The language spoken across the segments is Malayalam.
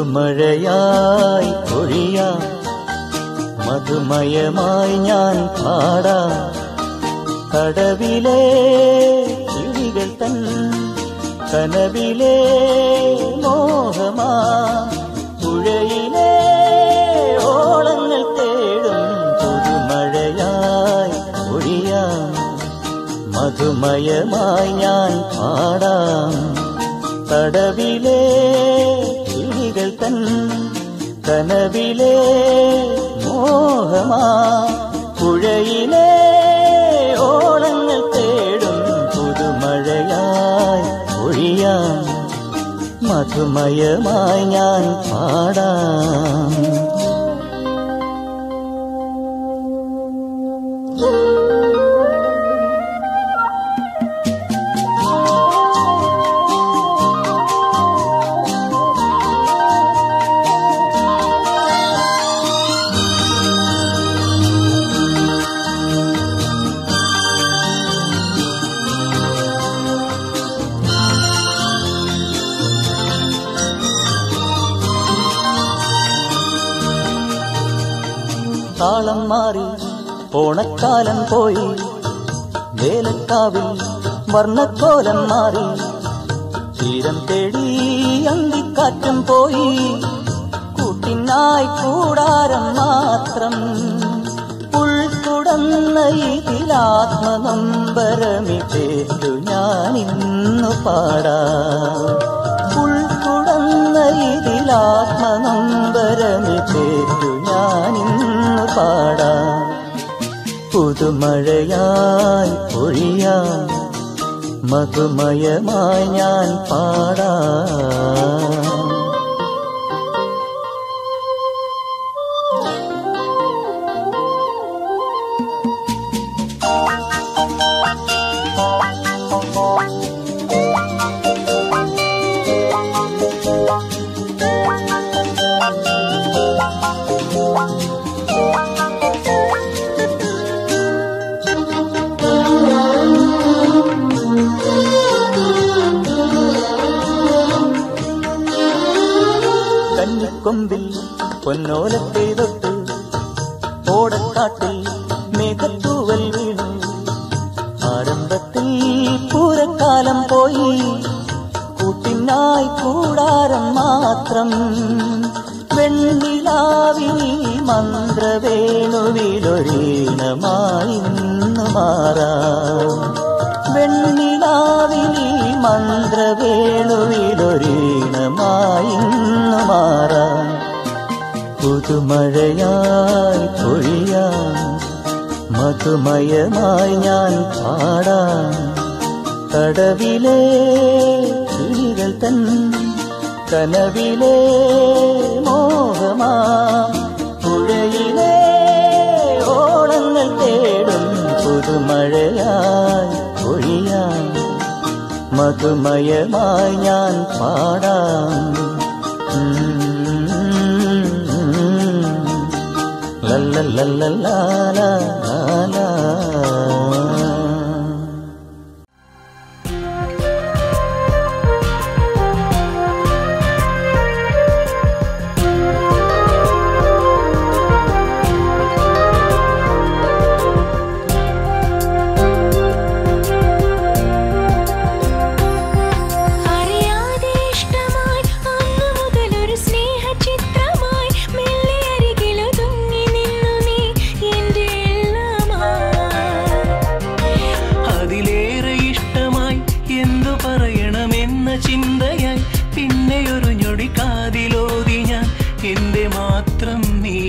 പുതുമഴയായി പൊഴിയാം മധുമയമായി ഞാൻ പാടാം കടവിലെ കിളികൾ തൻ കനവിലെ മോഹമാ പുഴയിലെ ഓളങ്ങൾ തേടും പുതുമഴയായി ഒഴിയാം മധുമയമായി ഞാൻ പാടാം തടവിലെ കിളികൾ തൻ കനവിലെ മോഹമാ പുഴയിലെ ഓളങ്ങൾ തേടും പുതുമഴയായി ഒഴിയാം മധുമയമായി ഞാൻ പാടാം താളം മാറി ഓണക്കാലം പോയി വേലക്കാവിൽ വർണ്ണക്കോലം മാറി തീരം തേടി അന്തിക്കാറ്റും പോയി കൂട്ടിനായി കൂടാരം മാത്രം ഉൾത്തുടന്ന ഇതിലാത്മനമ്പരമി ചേർത്തു ഞാൻ ഇന്നു പാടാം ഉൾത്തുടന്ന ഇതിലാത്മനമ്പരമി ചേർത്തു ഞാൻ ഇന്നു പാടാം പുതുമഴയായി പൊഴിയാം മധുമയമായി ഞാൻ പാടാം കന്നിക്കൊമ്പിൽ പൊന്നോലത്തെ തൊട്ട് ഓടക്കാട്ടിൽ മേഘത്തൂവൽ വീണു ആരംഭത്തിൽ പൂരക്കാലം പോയി കൂട്ടിനായി കൂടാരം മാത്രം വെണ്ണിലാവിൽ മന്ത്രവേണുവിലൊരീണമായി ഇന്ന് മാറാം വെണ്ണിലാവിൽ മന്ത്രവേണുവിലൊരീണമായി ഇന്ന് മാറാം പുതുമഴയായി പൊഴിയാം മധുമയമായി ഞാൻ പാടാം കടവിലെ കിളികൾ തൻ കനവിലെ മോഹമാ പുഴയിലെ ഓളങ്ങൾ തേടും പുതുമഴയായി പൊഴിയാം മധുമയമായി ഞാൻ പാടാം ഉം. ലല്ലല്ലല്ലലാലാലാ. അറിയാതെ ഇഷ്ടമായി അന്നു മുതലൊരു സ്നേഹചിത്രമായി മെല്ലെ അരികിലൊതുങ്ങി നിന്നു നീ എന്റെ എല്ലാമായി അതിലേറെ ഇഷ്ടമായി എന്തു പറയണമെന്ന ചിന്തയായി പിന്നെയൊരു ഞൊടി കാതിലോതി ഞാൻ എന്റെ മാത്രം നീ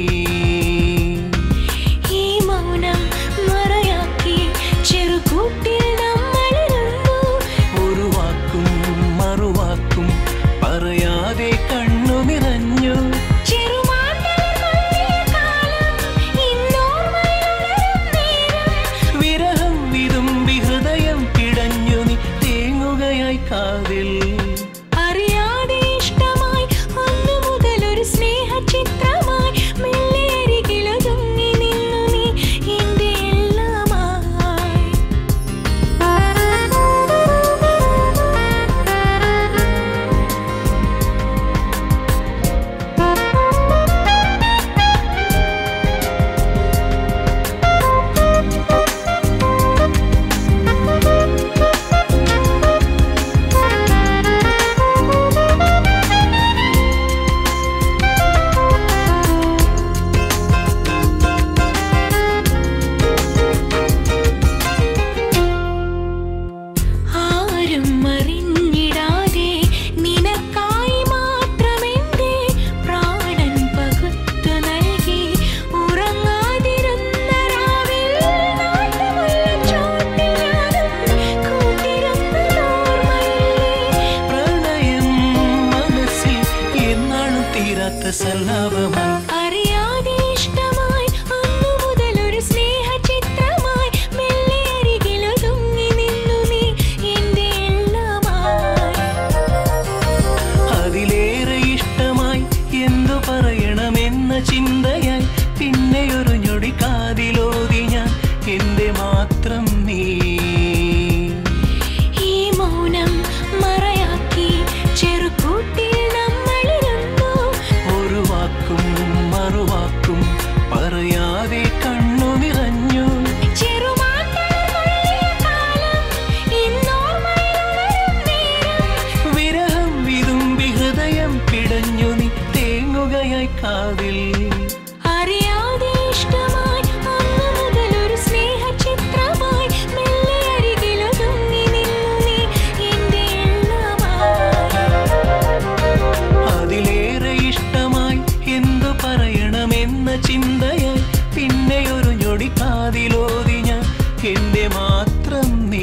ഈ മൗനം മറയാക്കി ചെറുകൂട്ടിൽ നമ്മളിരുന്നു ഒരു വാക്കും മറുവാക്കും പറയാതെ കണ്ണു നിറഞ്ഞു ചെറുമാന്തളിർ മങ്ങിയ കാലം ഇന്നോർമ്മയിലുണരും നേരം വിരഹം വിതുമ്പി ഹൃദയം പിടഞ്ഞു നീ തേങ്ങുകയായി കാതിൽ അറിയാതെ ഇഷ്ടമായി അന്നു മുതലൊരു സ്നേഹചിത്രമായി മെല്ലെ അരികിലൊതുങ്ങി നിന്നു നീ എന്റെ സല്ലാപമായി അറിയാതെ ഇഷ്ടമായി അന്നു മുതൽ ഒരു സ്നേഹചിത്രമായി മെല്ലെ അരികിലൊതുങ്ങി നിന്നു നീ എന്റെ എല്ലാമായി അതിലേറെ ഇഷ്ടമായി എന്തു പറയണമെന്ന ചിന്തയായി പിന്നെ ഒരു ഞൊടി കാതിലോതി ഞാൻ എന്റെ മാത്രം നീ ഈ മൗനം മറയാക്കി ചെറുകൂട്ടിൽ നമ്മളിരുന്നു ഒരു വാക്കും മറുവാക്കും പറയാതെ കണ്ണു നിറഞ്ഞു ചെറുമാറ്റമുള്ളിയ കാലം ഇന്നോർമ്മയിലുണരും നേരം വിരഹം വിതുമ്പി ഹൃദയം പിടഞ്ഞു നീ തേങ്ങുകയായി കാതിൽ അറിയാതെ ഇഷ്ടമായി അന്നു മുതൽ ഒരു സ്നേഹചിത്രമായി മെല്ലെ അരികിലൊതുങ്ങി നിന്നു നീ എന്റെ എല്ലാമായി അതിലേറെ ഇഷ്ടമായി എന്തു പറയണമെന്ന ചിന്തയായി പിന്നെ ഒരു ഞൊടി കാതിലോതി ഞാൻ എന്റെ മാത്രം നീ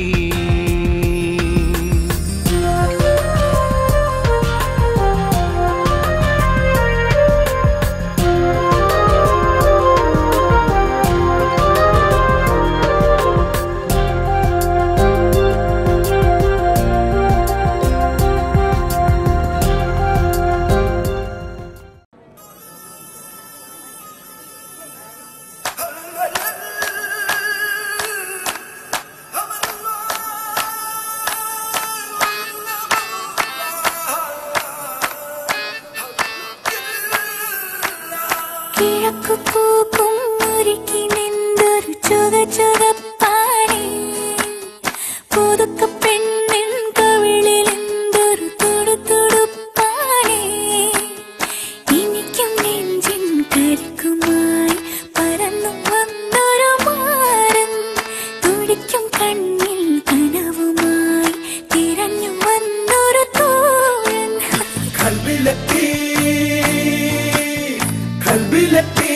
കിഴക്കു പൂക്കും ഒരുക്കി നിന്നൊരു ചുക ചുകപ്പാണി പുതുക്ക പെണ്ണിൻ കവിളിൽ എന്തൊരു തുടു തുടുപ്പാണി എനിക്കും നെഞ്ചിൻ കരുക്കുമായി പറന്നു വന്നൊരു മാരൻ തുടിക്കും കണ്ണിൽ കനവുമായി തിരഞ്ഞു വന്നൊരു തോഴൻ കൽവിലെത്തി കൽവിലെത്തി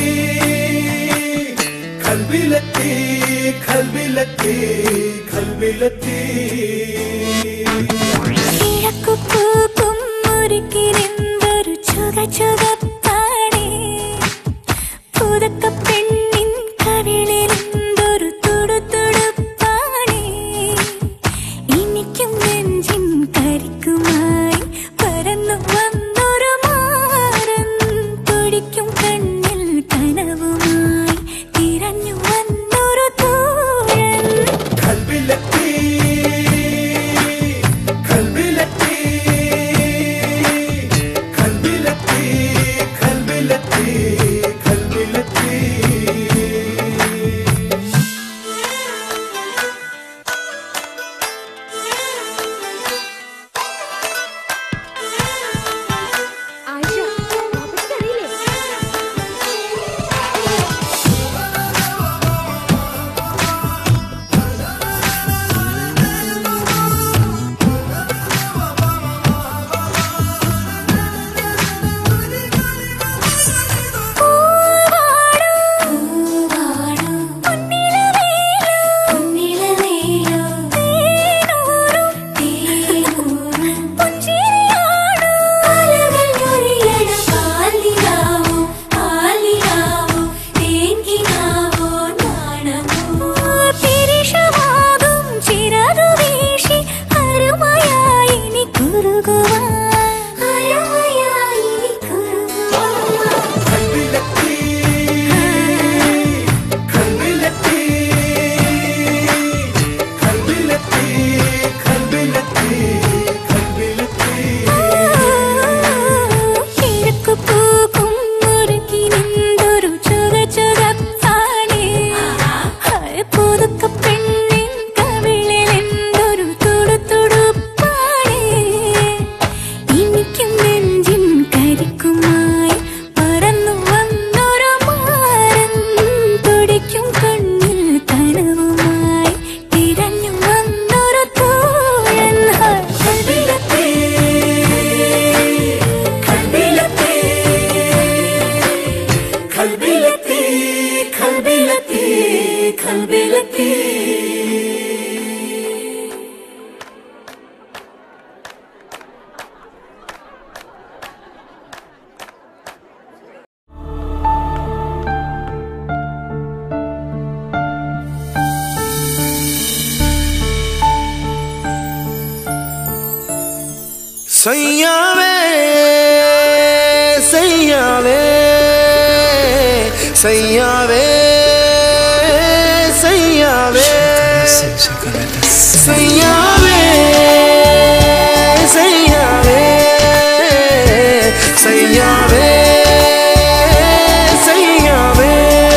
കൽവിലെത്തി കൽവിലെത്തി കൽവിലെത്തി കിഴക്കു പൂക്കും ഒരുക്കിനെന്തൊരു ചുക ചുകപ്പാണേ പുതുക്ക പെണ്ണിൻ കവിളിലെന്തൊരു തുടു തുടുപ്പാണേ എനിക്കും നെഞ്ചിൻ കരിക്കുമായി പറന്നു വന്നൊരു മാരൻ തുടിക്കും കണ്ണിൽ കനവുമായി തിരഞ്ഞു വന്നൊരു തോഴൻ കൽവിലെത്തി കൽവിലെത്തി കൽവിലെത്തി കൽവിലെത്തി കൽവിലെത്തി കൽവിലെത്തി കൽവിലെത്തി കൽവിലെത്തി കൽവിലെത്തി കൽവിലെത്തി കിഴക്കു പൂക്കും ഒരുക്കി നിന്നൊരു ചുക ചുകപ്പാണേ പുതുക്ക പെണ്ണിൻ കവിളിലെന്തൊരു തുടു തുടുപ്പാണേ എനിക്കും നെഞ്ചിൻ കരിക്കുമായി പറന്നു വന്നൊരു മാരൻ തുടിക്കും കണ്ണിൽ കനവുമായി തിരഞ്ഞു വന്നൊരു തോഴൻ കൽവിലെത്തി കൽവിലെത്തി കൽവിലെത്തി കൽവിലെത്തി കൽവിലെത്തി സയ്യാവേ സയ്യാവേ സയ്യാവേ സയ്യാവേ സയ്യാവേ സയ്യാവേ സയ്യാവേ സയ്യാവേ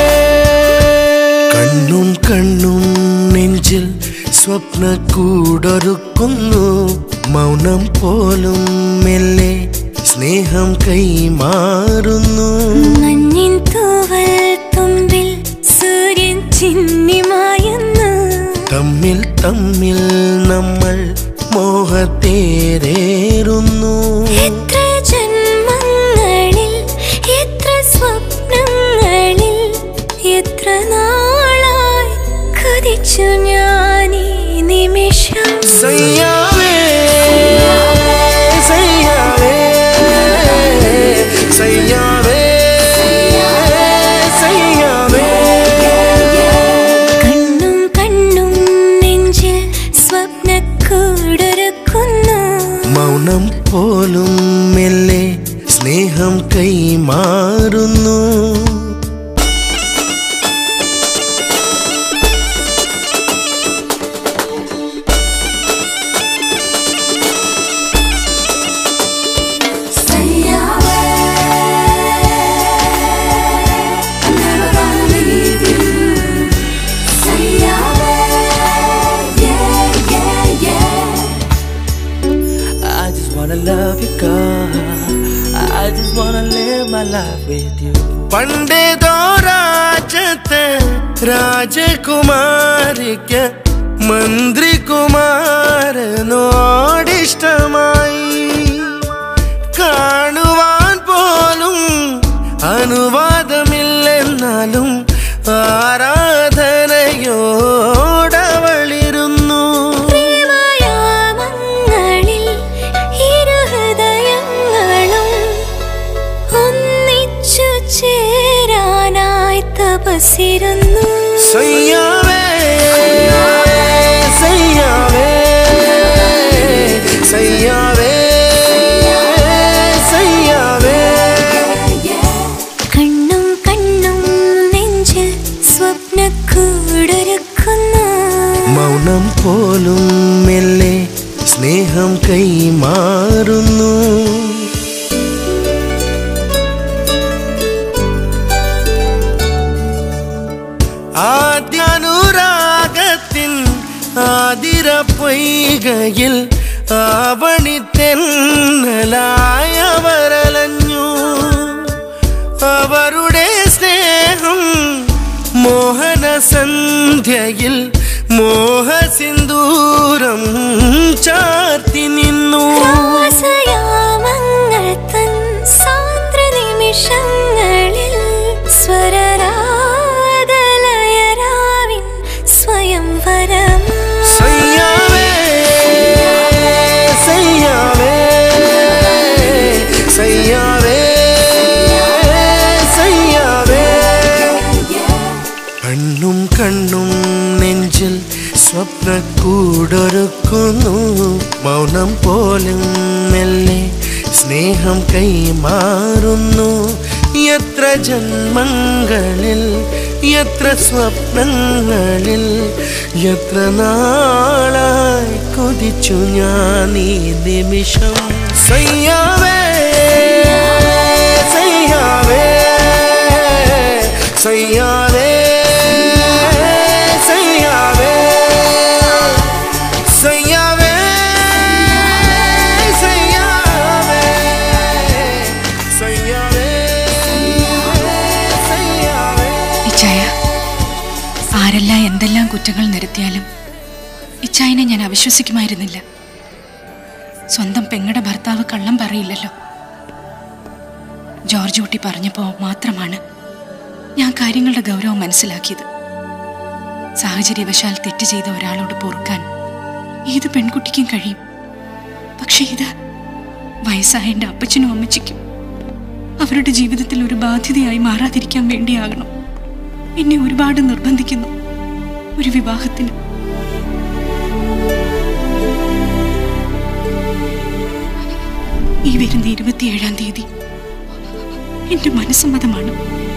കണ്ണും കണ്ണും നെഞ്ചിൽ സ്വപ്ന കൂടൊരുക്കുന്നു മൗനം പോലും മെല്ലെ സ്നേഹം കൈമാറുന്നു മഞ്ഞിൻ തൂവൽ തുമ്പിൽ സൂര്യൻ ചിന്നിമായുന്നു തമ്മിൽ തമ്മിൽ നമ്മൾ മോഹത്തേരേറുന്നു എത്ര ജന്മങ്ങളിൽ എത്ര സ്വപ്നങ്ങളിൽ എത്ര നാളായി കൊതിച്ചു ഞാൻ ഈ നിമിഷം സയ്യാവേ സയ്യാവേ സയ്യാവേ സയ്യാവേ കണ്ണും കണ്ണും നെഞ്ചിൽ സ്വപ്നക്കൂടൊരുക്കുന്നു മൗനം പോലും മെല്ലെ സ്നേഹം കൈമാറുന്നു I just wanna love you, girl. I just wanna live my life with you. പണ്ടേതോ രാജത്തെ രാജകുമാരിക്ക് മന്ത്രികുമാരനോടിഷ്ടമായി കാണുവാൻ പോലും അനുവാദമില്ലെന്നാലും ആരാധനയോടവളിരുന്നു പ്രേമയാമങ്ങളിൽ ഇരുഹൃദയങ്ങളും ഒന്നിച്ചു ചേരാനായി തപസിരുന്നു സയ്യാവേ സയ്യാവേ സയ്യാവേ സയ്യാവേ കണ്ണും കണ്ണും നെഞ്ചിൽ സ്വപ്നക്കൂടൊരുക്കുന്നു മൗനം പോലും മെല്ലെ സ്നേഹം കൈമാറുന്നു ആദ്യാനുരാഗത്തിൻ ആതിര പൊയ്കയിൽ ആവണി തെന്നലായവരലഞ്ഞു അവരുടെ സ്നേഹം മോഹന സന്ധ്യയിൽ മോഹസിന്ദൂരം ചാർത്തി നിന്നു രാസയാമങ്ങൾ തൻ സാന്ദ്ര നിമിഷങ്ങളിൽ സ്വരരാഗലയരാവിൻ സ്വയംവരം സയ്യാവേ സയ്യാവേ സയ്യാവേ സയ്യാവേ കണ്ണും കണ്ണും നെഞ്ചിൽ സ്വപ്ന കൂടൊരുക്കുന്നു മൗനം പോലും മെല്ലെ സ്നേഹം കൈമാറുന്നു എത്ര ജന്മങ്ങളിൽ എത്ര സ്വപ്നങ്ങളിൽ എത്ര നാളായി കൊതിച്ചു ഞാൻ ഈ നിമിഷം സയ്യാവേ സയ്യാവേ സയ്യാവേ സയ്യാവേ സയ്യാവേ സയ്യാവേ സയ്യാവേ സയ്യാവേ ഇച്ചായ ആരെല്ലാം എന്തെല്ലാം കുറ്റങ്ങൾ നിരത്തിയാലും ഇച്ചായനെ ഞാൻ അവിശ്വസിക്കുമായിരുന്നില്ല സ്വന്തം പെങ്ങടെ ഭർത്താവ് കള്ളം പറയില്ലല്ലോ ജോർജ് കുട്ടി പറഞ്ഞപ്പോൾ മാത്രമാണ് ഞാൻ കാര്യങ്ങളുടെ ഗൗരവം മനസ്സിലാക്കിയത് സാഹചര്യവശാൽ തെറ്റ് ചെയ്ത ഒരാളോട് പൊറുക്കാൻ ഏത് പെൺകുട്ടിക്കും കഴിയും പക്ഷേ ഇത് വയസ്സായ എൻ്റെ അപ്പച്ചനും അമ്മച്ചിക്കും അവരുടെ ജീവിതത്തിൽ ഒരു ബാധ്യതയായി മാറാതിരിക്കാൻ വേണ്ടിയാകണം എന്നെ ഒരുപാട് നിർബന്ധിക്കുന്നു ഒരു വിവാഹത്തിന് ഈ വരുന്ന ഇരുപത്തിയേഴാം തീയതി എന്റെ മനസ്സമ്മതമാണ്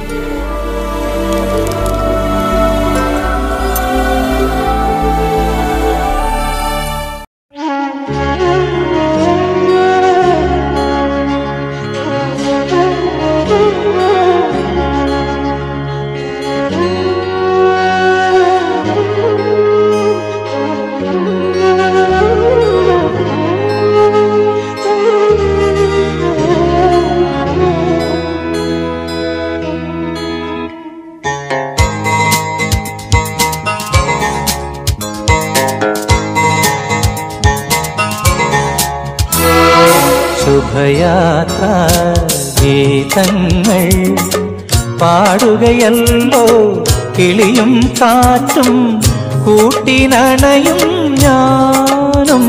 ശുഭയാത്ര ഗീതങ്ങൾ പാടുകയല്ലോ കിളിയും കാറ്റും കൂട്ടിനണയും ഞാനും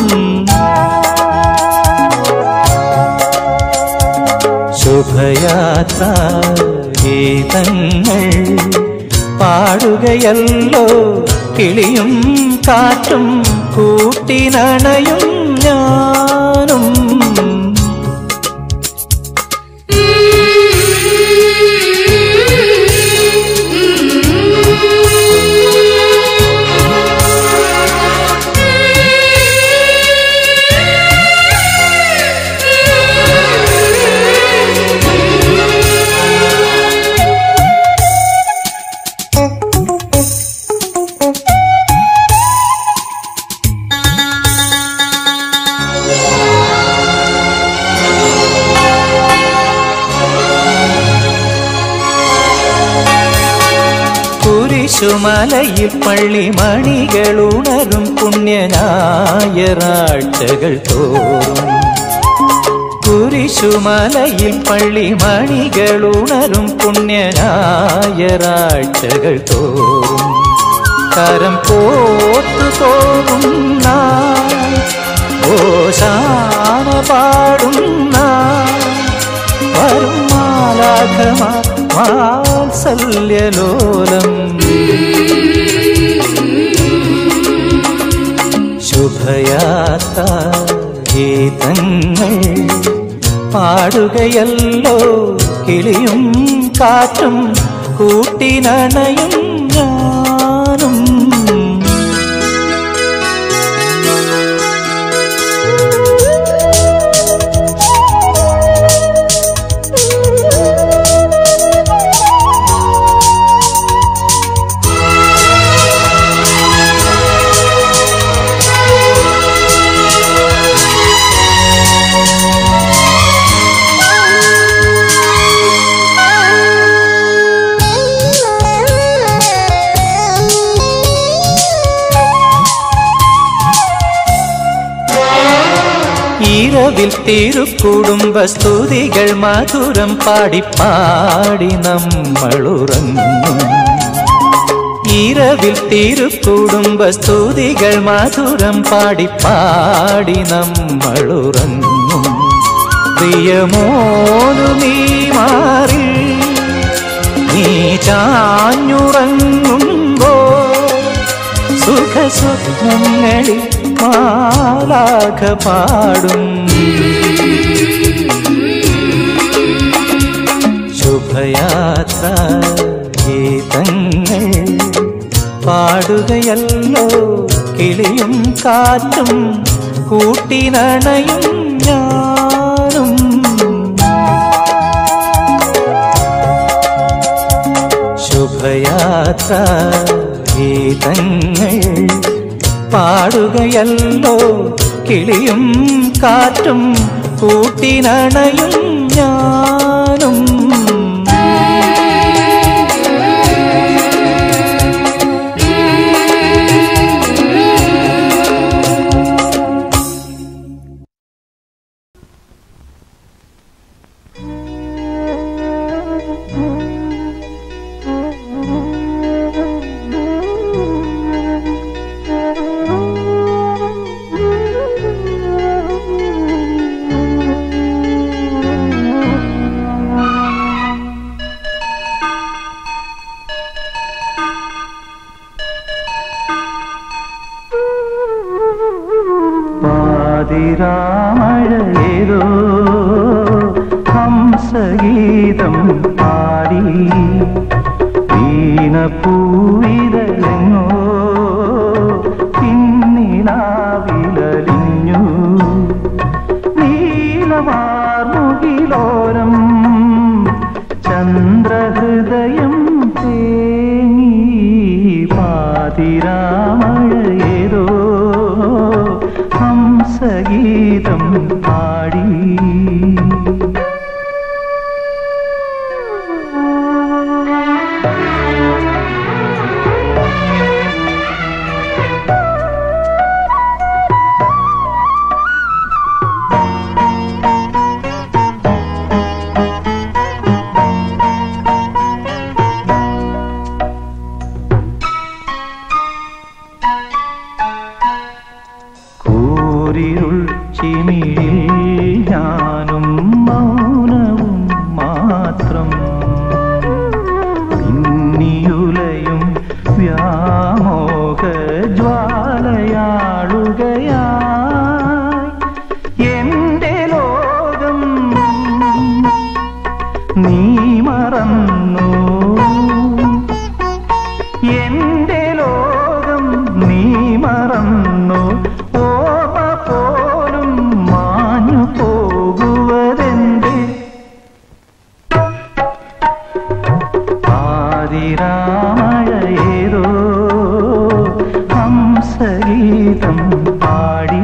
ശുഭയാത്ര ഗീതങ്ങൾ പാടുകയല്ലോ കിളിയും കാറ്റും കൂട്ടിനണയും ഞാനും കുരിശുമലയിൽ പള്ളിമണികളുണരും പുണ്യനായറാഴ്ചകൾ തോറും കുരിശുമലയിൽ പള്ളിമണികളുണരും പുണ്യനായറാഴ്ചകൾ തോറും കരം പോത്തു തോറും ഓശാന പാടുന്ന വരും മാലാഖമാ വാത്സല്യലോലം ശുഭയാത്ര ഗീതങ്ങൾ പാടുകയല്ലോ കിളിയും കാറ്റും കൂട്ടിനണയും ഞാനും ഇരവിൽ തിരുക്കുടുംബ സ്തുതികൾ മധുരം പാടി പാടി നമ്മളുറങ്ങും ഇരവിൽ തിരുക്കുടുംബ സ്തുതികൾ മധുരം പാടി പാടി നമ്മളുറങ്ങും പ്രിയമോനു നീ മാറി നീ ചാഞ്ഞുറങ്ങുമ്പോ സുഖസ്വപ്നങ്ങളിൽ മാലാഖ പാടും ശുഭയാത്ര ഗീതങ്ങൾ പാടുകയല്ലോ കിളിയും കാറ്റും കൂട്ടിനണയും ഞാനും ശുഭയാത്ര ഗീതങ്ങൾ പാടുകയല്ലോ കിളിയും കാറ്റും കൂട്ടിനണയും ഞാനും പാതിരാമഴ ഏതോ ഹംസഗീതം പാടി വീണപ്പൂവിതലെങ്ങോ പിന്നിലാവിലലിഞ്ഞു നീലവാർമുകിലോരം ചന്ദ്രഹൃദയം തേങ്ങി പാതിരാമഴയേതോ ഹംസഗീതം പാടി കൂരിരുൾ ചിമിഴിൽ ഞാനും മൗനവും മാത്രം പിന്നിയുലയും വ്യാമോഹ ജ്വാലയാളുകയായി എന്റെ ലോകം നീ മറന്നു എന്റെ ലോകം നീ മറന്നു ഓർമ്മ പോലും മാഞ്ഞു പോകുവതെന്റെ ആതിരാമഴയേതോ ഹംസഗീതം പാടി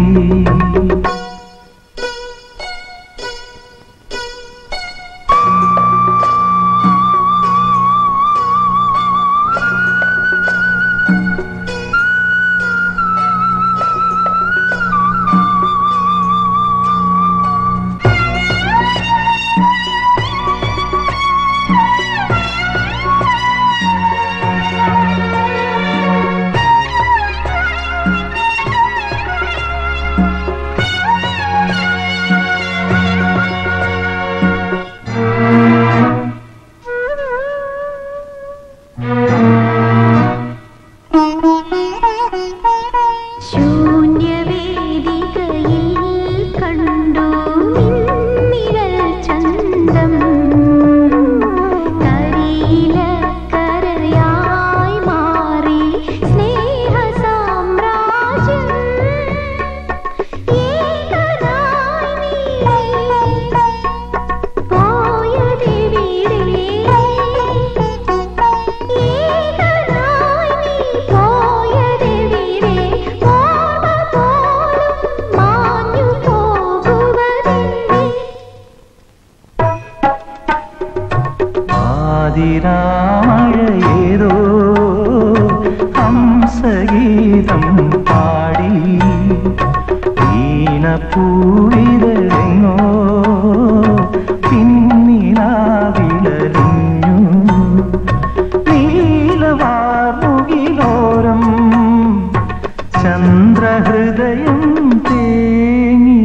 ശൂന്യവേദികയിൽ കണ്ടു നിന്നിഴൽ ചന്തം കരിയിലക്കരയായി മാറി സ്നേഹസാമ്രാജ്യം ഏകനായി നീ പോയതെവിടെ ഏകനായി നീ പോയതെവിടെ ഓർമ്മ പോലും മാഞ്ഞു പോകുവതെന്നെ ആതിരാമഴയേതോ ഹംസഗീതം പാടി വീണപ്പൂവിതരെങ്ങോ പിന്നിലാവിലലിഞ്ഞു നീലവാർമുകിലോരം ചന്ദ്രഹൃദയം തേങ്ങി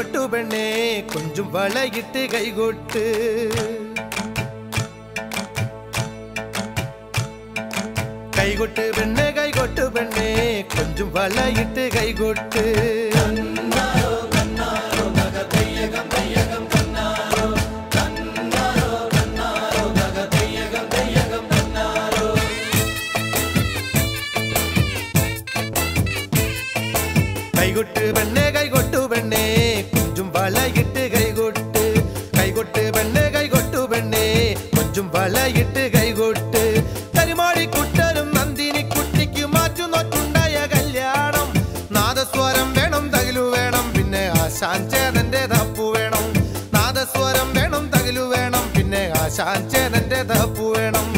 കൈകൊട്ടു പെണ്ണേ കൊഞ്ചും വളയിട്ട് കൈകൊട്ട് കൈകൊട്ട് പെണ്ണേ കൈകൊട്ടു പെണ്ണേ കൊഞ്ചും വളയിട്ട് കൈകൊട്ട് കൈകൊട്ട് പെണ്ണേ കൈകൊട്ടു പെണ്ണേ കൊഞ്ചും വളയിട്ട് കൈകൊട്ട് കൈകൊട്ട് പെണ്ണേ കൈകൊട്ടു പെണ്ണേ കൊഞ്ചും വളയിട്ട് കൈകൊട്ട് കരിമാടി കുട്ടനും നന്ദിനി കുട്ടിക്ക് മാറ്റു നോറ്റുണ്ടായ കല്യാണം നാദസ്വരം വേണം തകിലു വേണം പിന്നെ ആശാൻ ചേതന്റെ തപ്പു വേണം നാദസ്വരം വേണം തകിലു വേണം പിന്നെ ആശാൻ ചേതന്റെ തപ്പു വേണം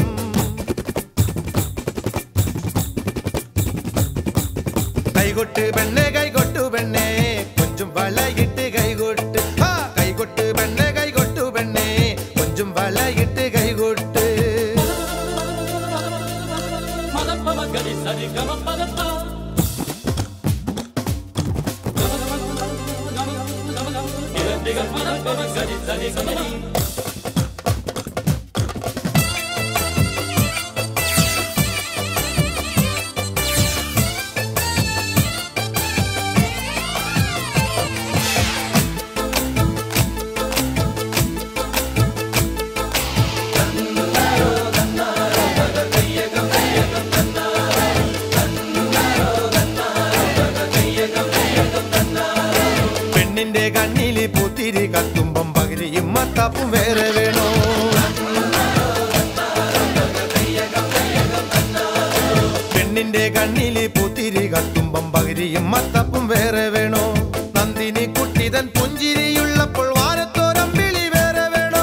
കൈകൊട്ട് പെണ്ണെ കൈകൊട്ടു പെണ്ണെ കൊഞ്ചും വളയിട്ട് കൈകൊട്ട് ആ കൈകൊട്ട് പെണ്ണെ കൈകൊട്ടു പെണ്ണെ കൊഞ്ചും വളയിട്ട് കൈകൊട്ട് പെണ്ണിന്റെ കണ്ണില് പൂത്തിരി കത്തുമ്പം പകിരിയും മത്താപ്പും വേറെ വേണോ പെണ്ണിന്റെ കണ്ണില് പൂത്തിരി കത്തുമ്പം പകിരിയും മത്തപ്പും വേറെ വേണോ നന്ദിനി കുട്ടിതൻ പുഞ്ചിരിയുള്ളപ്പോൾ വാരത്തോരം വിളി വേറെ വേണോ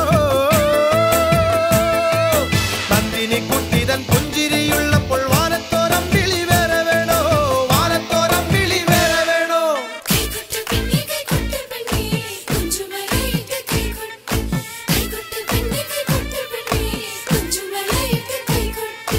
നന്ദിനി കുട്ടിതൻ പുഞ്ചിരിയുള്ളപ്പോൾ വാരത്തോരം വിളി വേറെ വേണോ വാരത്തോരം വിളി വേറെ വേണോ കൈകൊട്ട് പെണ്ണേ കൈകൊട്ട് പെണ്ണേ കുഞ്ചുമലയിട്ട് കൈകൊട്ട് കൈകൊട്ട് പെണ്ണേ കൈകൊട്ട് പെണ്ണേ കുഞ്ചുമലയിട്ട് കൈകൊട്ട്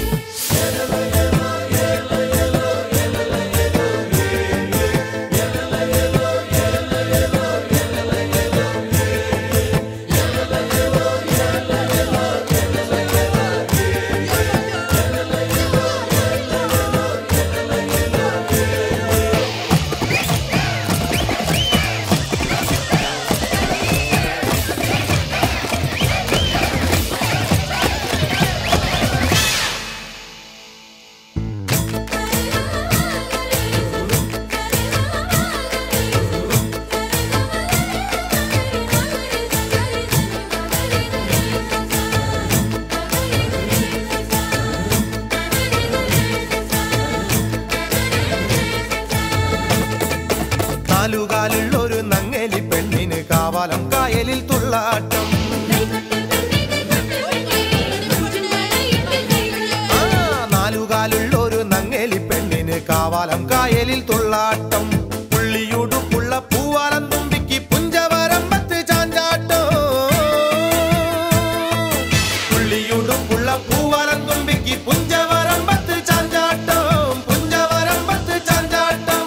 നാലുകാലുള്ള ഒരു നങ്ങലി പെണ്ണിന് കാവാലം കായലിൽ തുള്ളാട്ടം ആ നാലുകാലുള്ള ഒരു നങ്ങലി പെണ്ണിന് കാവാലം കായലിൽ തുള്ളാട്ടം പുള്ളിയുടുപ്പുള്ള പൂവാലം തുമ്പിക്ക് പുഞ്ചവരമ്പത്ത് ചാഞ്ചാട്ടോ പുള്ളിയുടുപ്പുള്ള പൂവാലം തുമ്പിക്ക് പുഞ്ചവരമ്പത്ത് ചാഞ്ചാട്ടം പുഞ്ചവരമ്പത്ത് ചാഞ്ചാട്ടം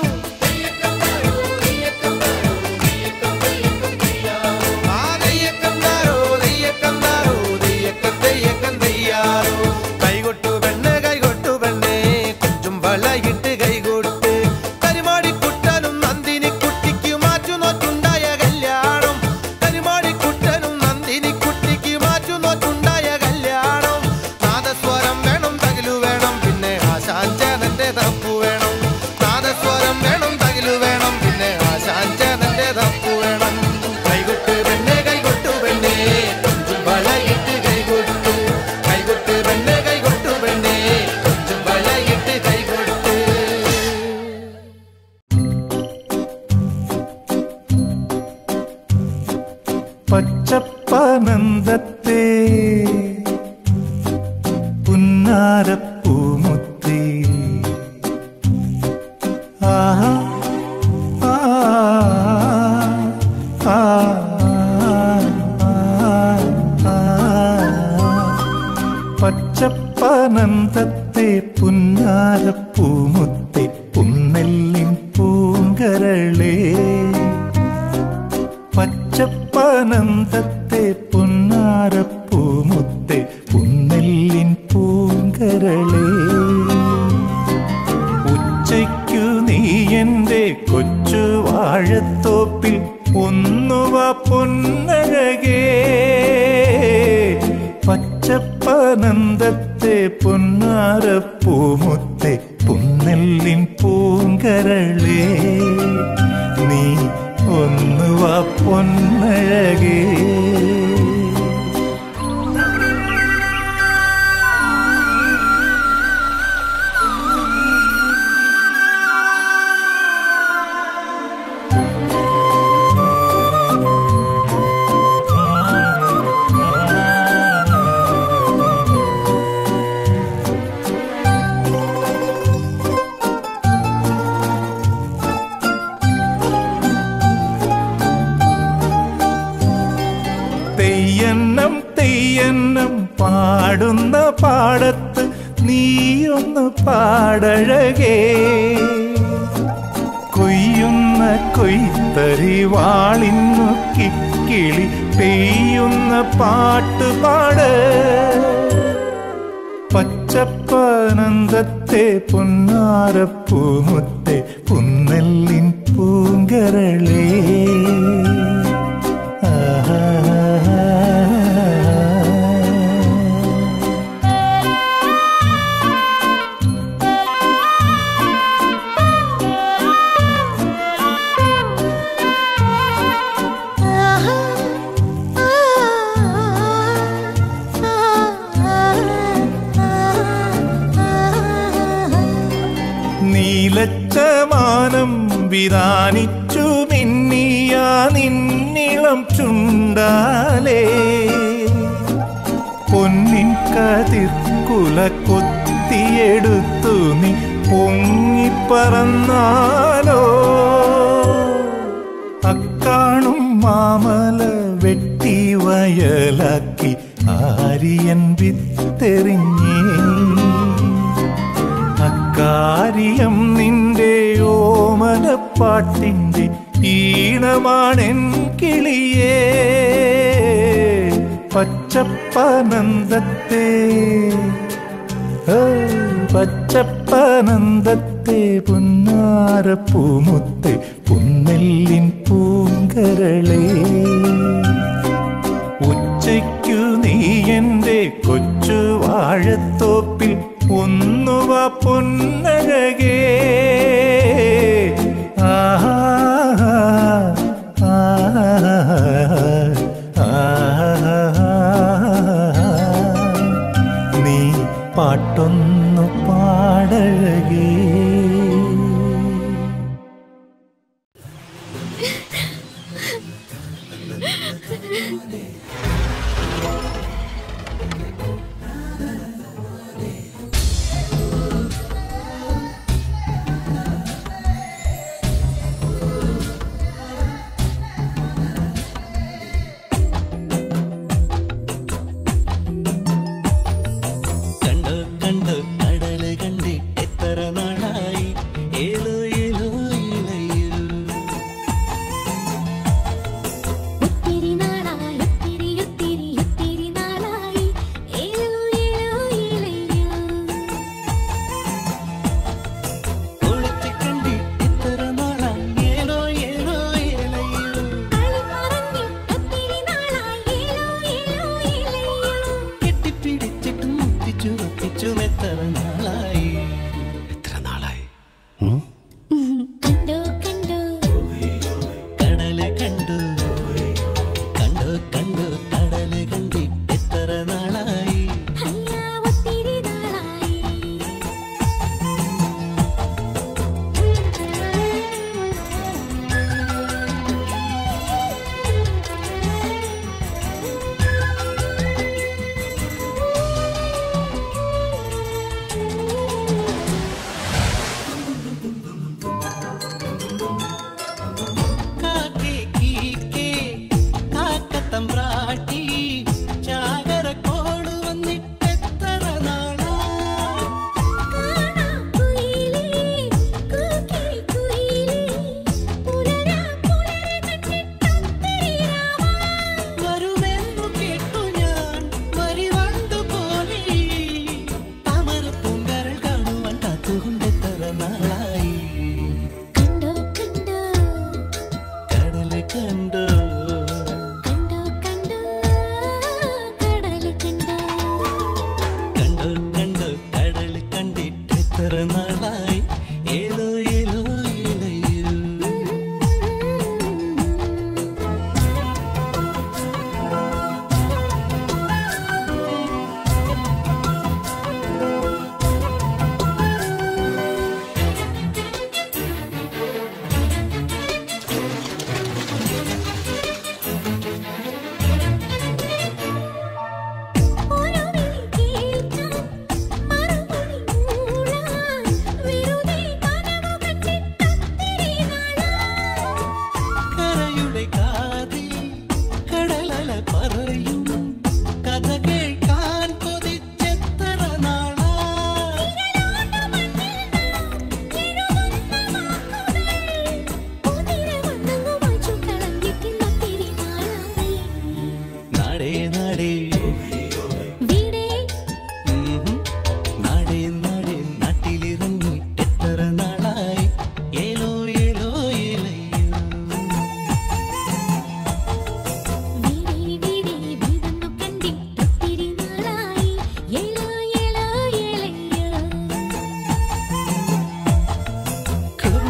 ആ ദയ്യക്കം താരോ, ദയ്യക്കം താരോ, ദയ്യക്കം, ദയ്യക്കം ദയ്യാരോ. കൈകൊട്ടു പെണ്ണ് കൈകൊട്ടു പെണ്ണേ കൊഞ്ചും വളയിട്ട് കൈകൊട്ട് കരിമാടിക്കുട്ടനും നന്ദിനി കുട്ടിക്ക് മാറ്റു നോറ്റുണ്ടായ കല്യാണം കരിമാടിക്കുട്ടനും നന്ദിനി കുട്ടിക്ക് മാറ്റു നോറ്റുണ്ടായ കല്യാണം നാദസ്വരം വേണം തകിലു വേണം പിന്നെ ആശാഞ്ചേതന്റെ തപ്പു വേണം നാദസ്വരം വേണം തകിലു വേണം പിന്നെ ആശാഞ്ചേതന്റെ തപ്പു വേണം കൈകൊട്ട് പെണ്ണെ കൈകൊട്ടു പെണ്ണെ കൊഞ്ചും വളയിട്ട് കൈകൊട്ടു കൈകൊട്ട് പെണ്ണെ കൈകൊട്ടു പെണ്ണെ കൊഞ്ചും വളയിട്ട് കൈകൊട്ടു പച്ചപ്പനന്ദത്തെ പുന്നാരപ്പൂമുത്തി ആഹാ ആ ആ ആ പച്ചപ്പനന്ദത്തെ പുന്നാരപ്പൂമുത്തി പുന്നെല്ലിൻ പൂങ്കരളേ പച്ചപ്പനന്തത്തെ പൊന്നാരപ്പൂമുത്തെ പുന്നെല്ലിൻ പൂങ്കരളേ ഉച്ചയ്ക്കു നീ എന്റെ കൊച്ചു വാഴത്തോപ്പിൽ ഒന്നുവ പൊന്നഴകേ പച്ചപ്പനന്തത്തെ പൊന്നാരപ്പൂമുത്തെ പുന്നെല്ലിൻ പൂങ്കരളേ നീ ഒന്നുവ പൊന്നഴകേ തെയ്യന്നം തെയ്യന്നം പാടുന്ന പാടത്ത് നീയൊന്ന് പാടഴകേ കൊയ്യുന്ന കൊയ്ത്തരി വാളിന്നു കിക്കിളി പെയ്യുന്ന പാട്ടുപാട് പച്ചപ്പനന്തത്തെ പൊന്നാരപ്പൂമുത്തെ പുന്നെല്ലിൻ പൂങ്കരളേ നീലച്ചമാനം വിധാനിച്ചു മിന്നിയ നിന്നിളം ചുണ്ടാലേ പൊന്നിൻ കതിർക്കുല കൊത്തിയെടുത്തു നീ പൊങ്ങിപ്പറന്നാലോ അക്കാണും മാമല വെട്ടി വയലാക്കി ആര്യൻ വിത്തെറിഞ്ഞേ അക്കാര്യം നിന്റെ ഓമനപ്പാട്ടിന്റെ ഈണമാണെൻ കിളിയേ പച്ചപ്പനന്ദത്തെ ഏ, പച്ചപ്പനന്ദത്തെ പുന്നാരപ്പൂമുത്തെ പുന്നെല്ലിൻ പൂങ്കരളേ ഉച്ചയ്ക്കു നീ എന്റെ കൊച്ചു വാഴത്തോപ്പിൽ ഒന്നുവ പൊന്നഴകേ ആഹാ, ആഹാ. നീ പാട്ടൊന്നു പാടഴകേ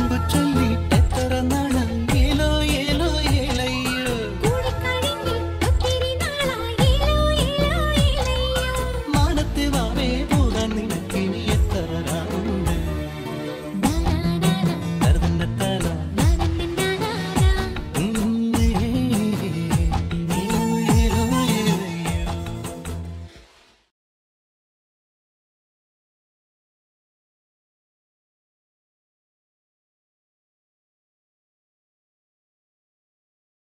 മുമ്പ് ചൊല്ലിട്ട